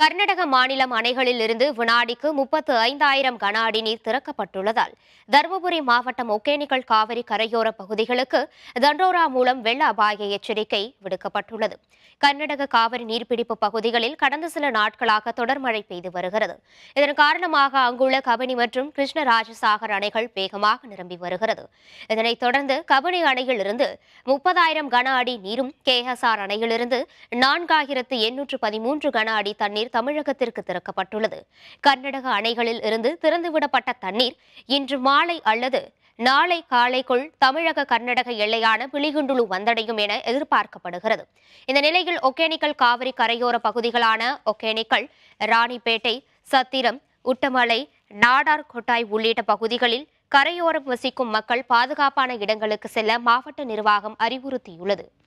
கர்நாடக மாநிலம் அணைகளில் இருந்து வினாடிக்கு முப்பத்து ஐந்தாயிரம் கன அடி நீர் திறக்கப்பட்டுள்ளதால் தருமபுரி மாவட்டம் ஒகேனிக்கல் காவிரி கரையோர பகுதிகளுக்கு தண்டோரா மூலம் வெள்ள அபாய எச்சரிக்கை விடுக்கப்பட்டுள்ளது கர்நாடக காவிரி நீர்பிடிப்பு பகுதிகளில் கடந்த சில நாட்களாக தொடர் மழை பெய்து வருகிறது இதன் காரணமாக அங்குள்ள கபினி மற்றும் கிருஷ்ணராஜசாகர் அணைகள் வேகமாக நிரம்பி வருகிறது இதனைத் தொடர்ந்து கபினி அணையில் இருந்து முப்பதாயிரம் கன அடி நீரும் கேஎஸ்ஆர் அணையிலிருந்து நான்காயிரத்து எண்ணூற்று பதிமூன்று கன அடி தண்ணீர் தமிழகத்திற்கு திறக்கப்பட்டுள்ளது கர்நாடக அணைகளில் இருந்து திறந்துவிடப்பட்ட தண்ணீர் இன்று மாலை அல்லது நாளை காலைக்குள் தமிழக கர்நாடக எல்லையான பிலிகுண்டுலு வந்தடையும் என எதிர்பார்க்கப்படுகிறது இந்த நிலையில் ஒகேனிக்கல் காவிரி கரையோர பகுதிகளான ஒகேனிக்கல் ராணிப்பேட்டை சத்திரம் உட்டமலை நாடார் கொட்டாய் உள்ளிட்ட பகுதிகளில் கரையோரம் வசிக்கும் மக்கள் பாதுகாப்பான இடங்களுக்கு செல்ல மாவட்ட நிர்வாகம் அறிவுறுத்தியுள்ளது